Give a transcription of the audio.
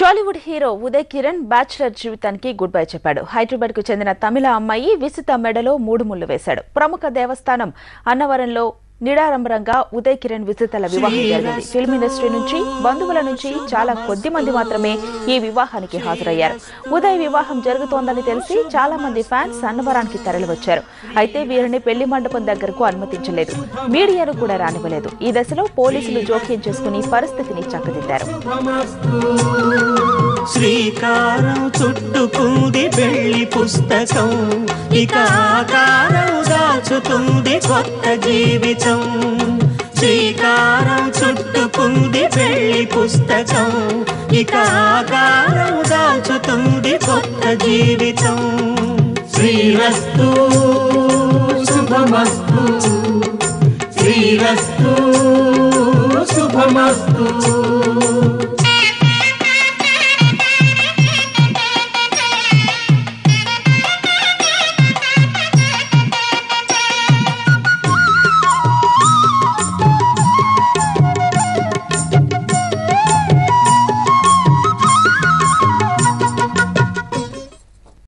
Tollywood hero Uday Kiran bachelor జీవితానికి good bye చెప్పాడు హైదరాబాద్ కు చెందిన తమిళ అమ్మాయి విసిత మెడలో మూడు ముళ్లు వేశాడు ప్రముఖ దేవస్థానం అన్నవరంలో నిడారంభరంగా ఉదయ్ కిరణ్ విసితల వివాహం జరిగింది ఫిల్మ్ ఇండస్ట్రీ నుంచి బంధువుల నుంచి చాలా కొద్ది మంది మాత్రమే ఈ వివాహానికి హాజరయ్యారు ఉదయ్ వివాహం జరుగుతోందని తెలిసి చాలా మంది ఫ్యాన్స్ అన్నవరానికి తరలివచ్చారు అయితే వీరిని పెళ్లి మండపం దగ్గరకు అనుమతించలేదు మీడియాను కూడా రానివ్వలేదు ఈ దశలో పోలీసులు జోక్యం చేసుకుని పరిస్థితిని చక్కదిద్దారు శ్రీకారం చుట్టుకుంది పెళ్లి పుస్తకం ఇక ఆకారం దాచుతుంది కొత్త జీవితం శ్రీకారం చుట్టుకుంది పెళ్లి పుస్తకం ఇక ఆకారం దాచుతుంది కొత్త జీవితం శ్రీరస్తు శుభమస్తు శ్రీరస్తు శుభమస్తు